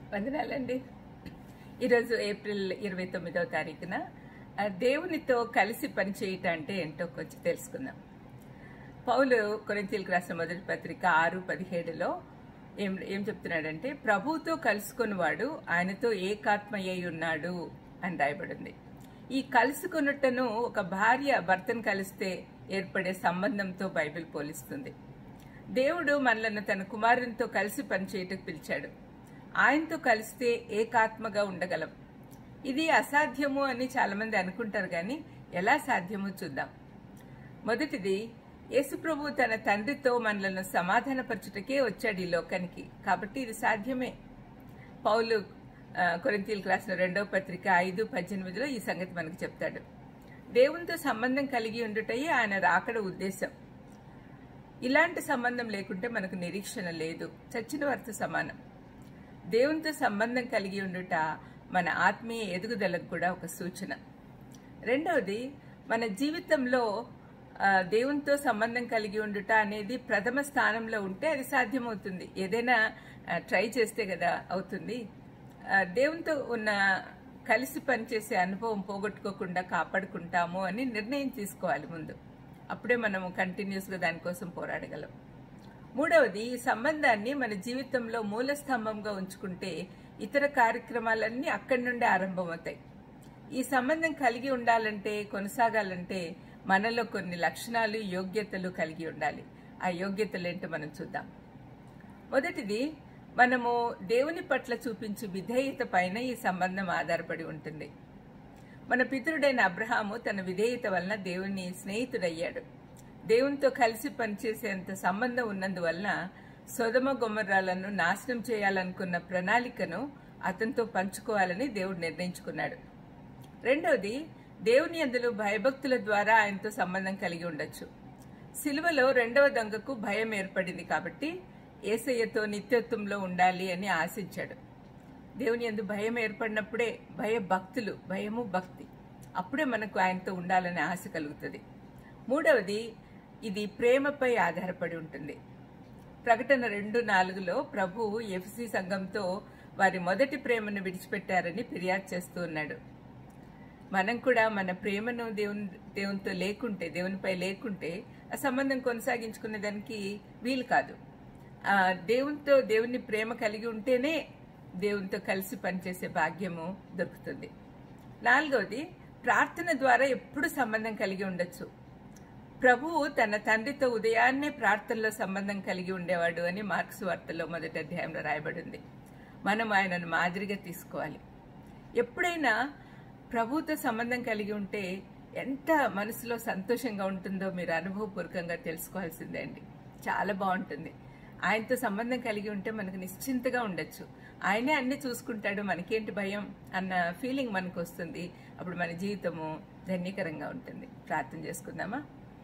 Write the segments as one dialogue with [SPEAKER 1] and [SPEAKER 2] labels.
[SPEAKER 1] వందనాలండి ఈరోజు ఏప్రిల్ ఇరవై తొమ్మిదవ తారీఖున ఆ, దేవునితో కలిసి పనిచేయటం అంటే ఏంటో కొంచెం తెలుసుకుందాం పౌలు కొరింతీలకు రాసిన మొదటి పత్రిక ఆరు పదిహేడులో ఏం ఏం చెప్తున్నాడంటే ప్రభువుతో కలుసుకున్నవాడు ఆయనతో ఏకాత్మయ్యి ఉన్నాడు అని రాయబడింది ఈ కలుసుకున్నట్టును ఒక భార్య భర్తను కలిస్తే ఏర్పడే సంబంధంతో బైబిల్ పోలిస్తుంది దేవుడు మనలను తన కుమారునితో కలిసి పనిచేయటకు పిలిచాడు ఆయనతో కలిస్తే ఏకాత్మగా ఉండగలం ఇది అసాధ్యము అని చాలామంది అనుకుంటారు కానీ ఎలా సాధ్యమో చూద్దాం మొదటిది యేసుప్రభు తన తండ్రితో మనలను సమాధానపరచుటకే వచ్చాడు ఈ లోకానికి కాబట్టి ఇది సాధ్యమే పౌలు ఆ, కొరింథీయులకు రాసిన రెండవ పత్రిక ఐదు పద్దెనిమిదిలో ఈ సంగతి మనకు చెప్తాడు దేవునితో సంబంధం కలిగి ఉండుటయే ఆయన రాకడ ఉద్దేశం ఇలాంటి సంబంధం లేకుంటే మనకు నిరీక్షణ లేదు చచ్చిన వారితో సమానం దేవునితో సంబంధం కలిగి ఉండుట మన ఆత్మీయ ఎదుగుదలకు కూడా ఒక సూచన రెండవది మన జీవితంలో ఆ, దేవునితో సంబంధం కలిగి ఉండుట అనేది ప్రథమ స్థానంలో ఉంటే అది సాధ్యమవుతుంది ఏదైనా ఆ, ట్రై చేస్తే కదా అవుతుంది ఆ, దేవునితో ఉన్న కలిసి పనిచేసే అనుభవం పోగొట్టుకోకుండా కాపాడుకుంటాము అని నిర్ణయం తీసుకోవాలి ముందు అప్పుడే మనము కంటిన్యూస్గా దానికోసం పోరాడగలం మూడవది ఈ సంబంధాన్ని మన జీవితంలో మూల స్తంభంగా ఉంచుకుంటే ఇతర కార్యక్రమాలన్నీ అక్కడి నుండే ఆరంభమవుతాయి ఈ సంబంధం కలిగి ఉండాలంటే కొనసాగాలంటే మనలో కొన్ని లక్షణాలు యోగ్యతలు కలిగి ఉండాలి ఆ యోగ్యతలు ఏంటో మనం చూద్దాం మొదటిది మనము దేవుని పట్ల చూపించే విధేయత పైన ఈ సంబంధం ఆధారపడి ఉంటుంది మన పితరుడైన అబ్రహాము తన విధేయత వలన దేవుని స్నేహితుడయ్యాడు దేవునితో కలిసి పనిచేసేంత సంబంధం ఉన్నందువలన సొదమ గొమ్మరాలను నాశనం చేయాలనుకున్న ప్రణాళికను అతనితో పంచుకోవాలని దేవుడు నిర్ణయించుకున్నాడు రెండవది దేవుని అందులో భయభక్తుల ద్వారా ఆయనతో సంబంధం కలిగి ఉండొచ్చు సిలువలో రెండవ దొంగకు భయం ఏర్పడింది కాబట్టి ఏసయ్యతో నిత్యత్వంలో ఉండాలి అని ఆశించాడు దేవుని ఎందు భయం ఏర్పడినప్పుడే భయభక్తులు భయము భక్తి అప్పుడే మనకు ఆయనతో ఉండాలనే ఆశ కలుగుతుంది మూడవది ఇది ప్రేమపై ఆధారపడి ఉంటుంది ప్రకటన రెండు నాలుగులో ప్రభు ఎఫ్సి సంఘంతో వారి మొదటి ప్రేమను విడిచిపెట్టారని ఫిర్యాదు చేస్తూ ఉన్నాడు మనం కూడా మన ప్రేమను దేవుని దేవునితో లేకుంటే దేవునిపై లేకుంటే ఆ సంబంధం కొనసాగించుకునే దానికి వీలు కాదు ఆ దేవునితో దేవుని ప్రేమ కలిగి ఉంటేనే దేవునితో కలిసి పనిచేసే భాగ్యము దొరుకుతుంది నాలుగవది ప్రార్థన ద్వారా ఎప్పుడు సంబంధం కలిగి ఉండొచ్చు ప్రభువు తన తండ్రితో ఉదయాన్నే ప్రార్థనలో సంబంధం కలిగి ఉండేవాడు అని మార్క్స్ వార్తలో మొదటి అధ్యాయంలో రాయబడింది మనం ఆయనను మాదిరిగా తీసుకోవాలి ఎప్పుడైనా ప్రభువుతో సంబంధం కలిగి ఉంటే ఎంత మనసులో సంతోషంగా ఉంటుందో మీరు అనుభవపూర్వకంగా తెలుసుకోవాల్సిందే అండి చాలా బాగుంటుంది ఆయనతో సంబంధం కలిగి ఉంటే మనకు నిశ్చింతగా ఉండొచ్చు ఆయనే అన్ని చూసుకుంటాడు మనకేంటి భయం అన్న ఫీలింగ్ మనకు వస్తుంది అప్పుడు మన జీవితము ధన్యకరంగా ఉంటుంది ప్రార్థన చేసుకుందామా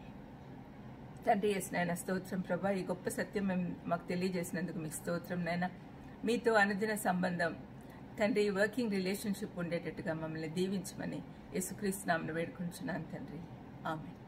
[SPEAKER 1] తండ్రి చేసిన ఆయన స్తోత్రం ప్రభా ఈ గొప్ప సత్యం మేము మాకు తెలియజేసినందుకు మీకు స్తోత్రం నాయన మీతో అనుదిన సంబంధం తండ్రి వర్కింగ్ రిలేషన్షిప్ ఉండేటట్టుగా మమ్మల్ని దీవించమని యేసుక్రీస్తు నామను వేడుకుంటున్నాను తండ్రి ఆమె